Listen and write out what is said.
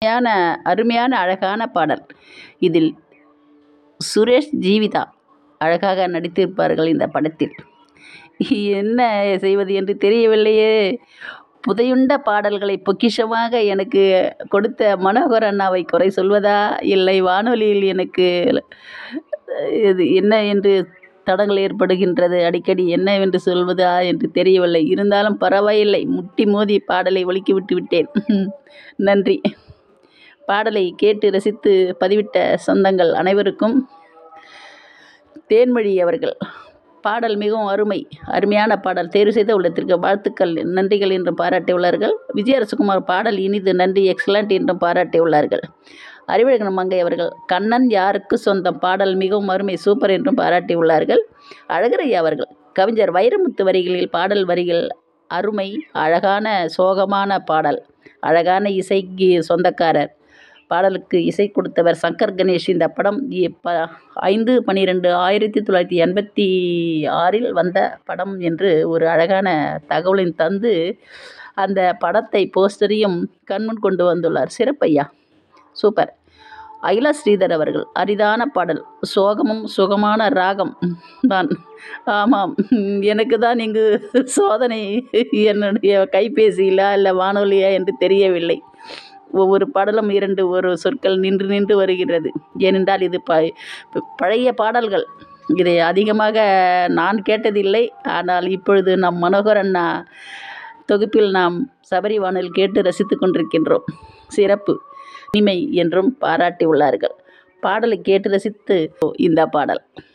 யான அருமையான அழகான பாடல் இதில் சுரேஷ் ஜீவிதா அழகாக நடித்திருப்பார்கள் இந்த படத்தில் என்ன செய்வது என்று தெரியவில்லையே புதையுண்ட பாடல்களை பொக்கிஷமாக எனக்கு கொடுத்த மனோகர் அண்ணாவை குறை சொல்வதா இல்லை வானொலியில் எனக்கு இது என்ன என்று தடங்கள் ஏற்படுகின்றது அடிக்கடி என்னவென்று சொல்வதா என்று தெரியவில்லை இருந்தாலும் பரவாயில்லை முட்டி மோதி பாடலை ஒலிக்கி விட்டு விட்டேன் நன்றி பாடலை கேட்டு ரசித்து பதிவிட்ட சொந்தங்கள் அனைவருக்கும் தேன்மொழி அவர்கள் பாடல் மிகவும் அருமை அருமையான பாடல் தேர்வு செய்த உள்ளத்திற்கு வாழ்த்துக்கள் நன்றிகள் என்றும் பாராட்டியுள்ளார்கள் விஜயரசகுமார் பாடல் இனிது நன்றி எக்ஸலண்ட் என்றும் பாராட்டியுள்ளார்கள் அறிவழகன் மங்கை அவர்கள் கண்ணன் யாருக்கு சொந்தம் பாடல் மிகவும் அருமை சூப்பர் என்றும் பாராட்டியுள்ளார்கள் அழகரையா அவர்கள் கவிஞர் வைரமுத்து வரிகளில் பாடல் வரிகள் அருமை அழகான சோகமான பாடல் அழகான இசைக்கு சொந்தக்காரர் பாடலுக்கு இசை கொடுத்தவர் சங்கர் கணேஷ் இந்த படம் ப ஐந்து பன்னிரெண்டு ஆயிரத்தி தொள்ளாயிரத்தி எண்பத்தி ஆறில் வந்த படம் என்று ஒரு அழகான தகவலின் தந்து அந்த படத்தை போஸ்டரையும் கண்முன் கொண்டு வந்துள்ளார் சிறப்பையா சூப்பர் அகிலா ஸ்ரீதர் அவர்கள் அரிதான பாடல் சோகமும் சுகமான ராகம் தான் ஆமாம் எனக்கு தான் இங்கு சோதனை என்னுடைய கைபேசியிலா இல்லை வானொலியா என்று தெரியவில்லை ஒவ்வொரு பாடலும் இரண்டு ஒரு சொற்கள் நின்று நின்று வருகிறது ஏனென்றால் இது ப பழைய பாடல்கள் இதை அதிகமாக நான் கேட்டதில்லை ஆனால் இப்பொழுது நம் மனோகர் அண்ணா தொகுப்பில் நாம் சபரி வானல் கேட்டு ரசித்து கொண்டிருக்கின்றோம் சிறப்பு இனிமை என்றும் பாராட்டி உள்ளார்கள் பாடலை கேட்டு ரசித்து இந்த பாடல்